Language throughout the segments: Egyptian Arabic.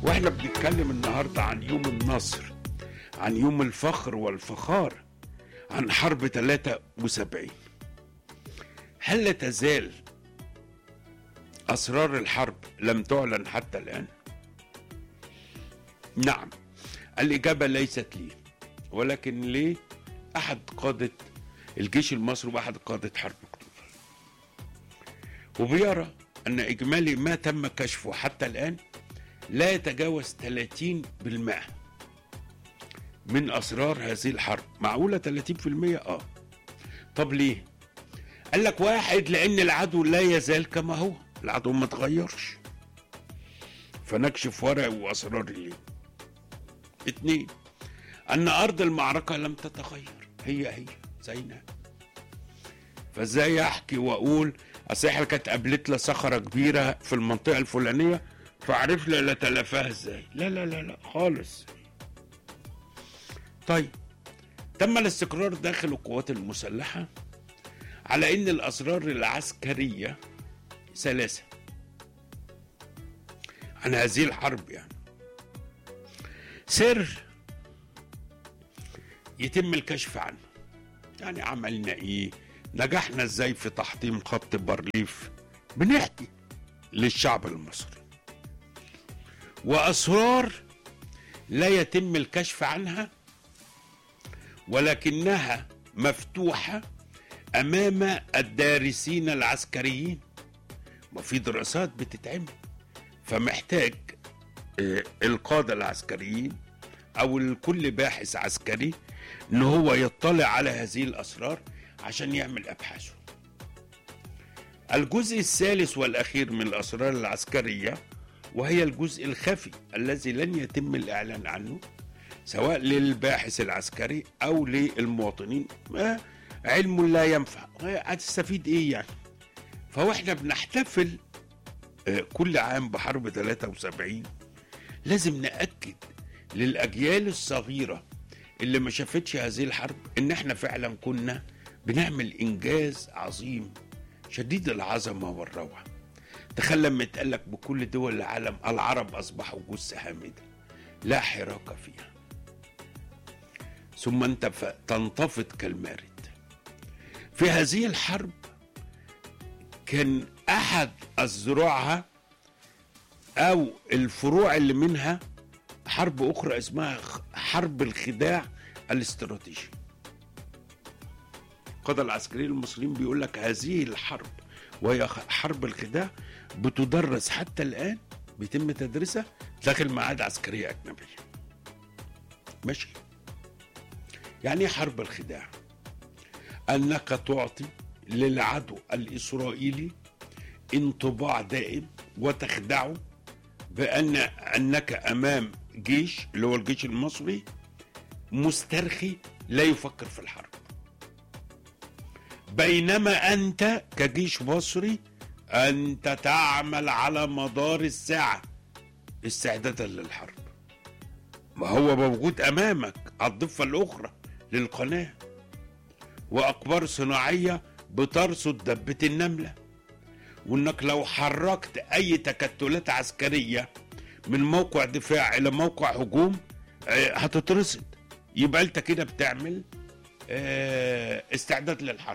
واحنا بنتكلم النهارده عن يوم النصر عن يوم الفخر والفخار عن حرب 73 هل لا تزال اسرار الحرب لم تعلن حتى الان نعم الاجابه ليست لي ولكن ليه احد قاده الجيش المصري واحد قاده حرب اكتوبر وبيرى ان اجمالي ما تم كشفه حتى الان لا يتجاوز 30% من اسرار هذه الحرب معقوله 30% اه طب ليه قال لك واحد لان العدو لا يزال كما هو العدو ما اتغيرش فنكشف ورق واسرار ليه اتنين ان ارض المعركه لم تتغير هي هي زينا فازاي احكي واقول اصل احنا كانت قابلتنا صخره كبيره في المنطقه الفلانيه فعرفنا لا تلافاها ازاي لا لا لا لا خالص طيب تم الاستقرار داخل القوات المسلحه على ان الاسرار العسكريه ثلاثه عن هذه الحرب يعني سر يتم الكشف عنه يعني عملنا ايه نجحنا ازاي في تحطيم خط بارليف بنحكي للشعب المصري واسرار لا يتم الكشف عنها ولكنها مفتوحه امام الدارسين العسكريين ما في دراسات بتتعمل فمحتاج آه، القاده العسكريين او كل باحث عسكري ان هو يطلع على هذه الاسرار عشان يعمل ابحاثه الجزء الثالث والاخير من الاسرار العسكريه وهي الجزء الخفي الذي لن يتم الاعلان عنه سواء للباحث العسكري او للمواطنين ما علم لا ينفع هتستفيد ايه يعني فهو احنا بنحتفل آه، كل عام بحرب 73 لازم نأكد للأجيال الصغيرة اللي ما شافتش هذه الحرب إن احنا فعلا كنا بنعمل إنجاز عظيم شديد العظمة والروعة تخيل لما يتقال لك بكل دول العالم العرب أصبحوا جثة هامدة لا حراك فيها ثم أنت ف- تنتفض كالمارد في هذه الحرب كان أحد أذرعها أو الفروع اللي منها حرب أخرى اسمها خ- حرب الخداع الاستراتيجي القادة العسكريين المصريين بيقول لك هذه الحرب وهي خ- حرب الخداع بتدرس حتى الآن بيتم تدريسها داخل معاهد عسكرية أجنبية ماشي يعني ايه حرب الخداع أنك تعطي للعدو الإسرائيلي انطباع دائم وتخدعه بأن أنك أمام جيش اللي هو الجيش المصري مسترخي لا يفكر في الحرب بينما أنت كجيش مصري أنت تعمل على مدار الساعة استعدادا للحرب ما هو موجود أمامك على الضفة الأخرى للقناة وأقمار صناعية بترصد دبة النملة وانك لو حركت اي تكتلات عسكريه من موقع دفاع الى موقع هجوم آه، هتترصد يبقى انت كده بتعمل آه، استعداد للحرب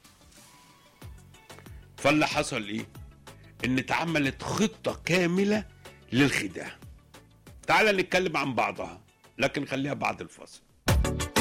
فاللي حصل ايه ان اتعملت خطه كامله للخداع تعال نتكلم عن بعضها لكن خليها بعد الفاصل